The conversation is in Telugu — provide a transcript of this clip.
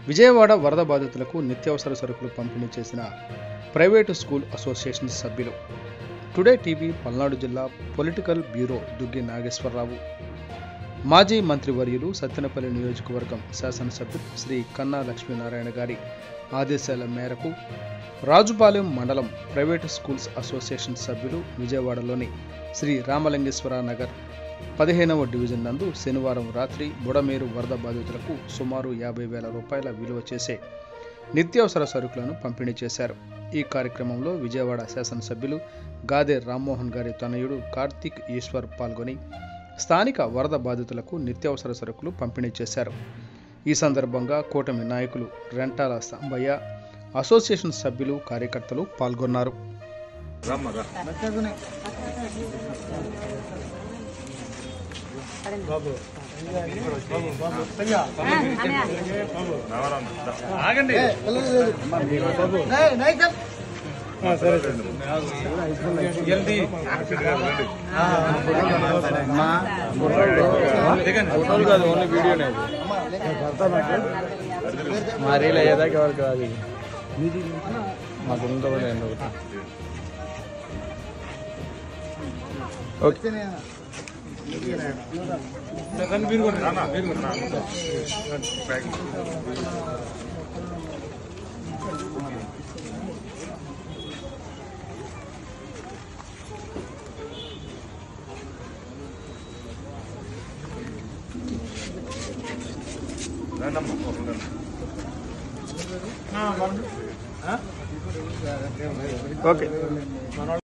విజయవాడ వరద బాధితులకు నిత్యావసర సరుకులు పంపిణీ చేసిన ప్రైవేటు స్కూల్ అసోసియేషన్ సభ్యులు టుడే టీవీ పల్నాడు జిల్లా పొలిటికల్ బ్యూరో దుగ్గి నాగేశ్వరరావు మాజీ మంత్రివర్యులు సత్తెనపల్లి నియోజకవర్గం శాసనసభ్యులు శ్రీ కన్నా లక్ష్మీనారాయణ గారి ఆదేశాల మేరకు రాజుపాలెం మండలం ప్రైవేటు స్కూల్స్ అసోసియేషన్ సభ్యులు విజయవాడలోని శ్రీ రామలింగేశ్వర నగర్ పదిహేనవ డివిజన్ నందు శనివారం రాత్రి బుడమేరు వరద బాధితులకు సుమారు యాభై వేల రూపాయల విలువ చేసే నిత్యావసర సరుకులను పంపిణీ చేశారు ఈ కార్యక్రమంలో విజయవాడ శాసనసభ్యులు గాదే రామ్మోహన్ గారి తనయుడు కార్తీక్ ఈశ్వర్ పాల్గొని స్థానిక వరద బాధితులకు నిత్యావసర సరుకులు పంపిణీ చేశారు ఈ సందర్భంగా కూటమి నాయకులు రెంటాల సాంబయ్య అసోసియేషన్ సభ్యులు కార్యకర్తలు పాల్గొన్నారు ఫోటోలు కాదు ఓన్లీ వీడియోనే మా రీల్ అయ్యేదాకా వరకు అది మాకు ఉండదు నేను ఓకే ఓకే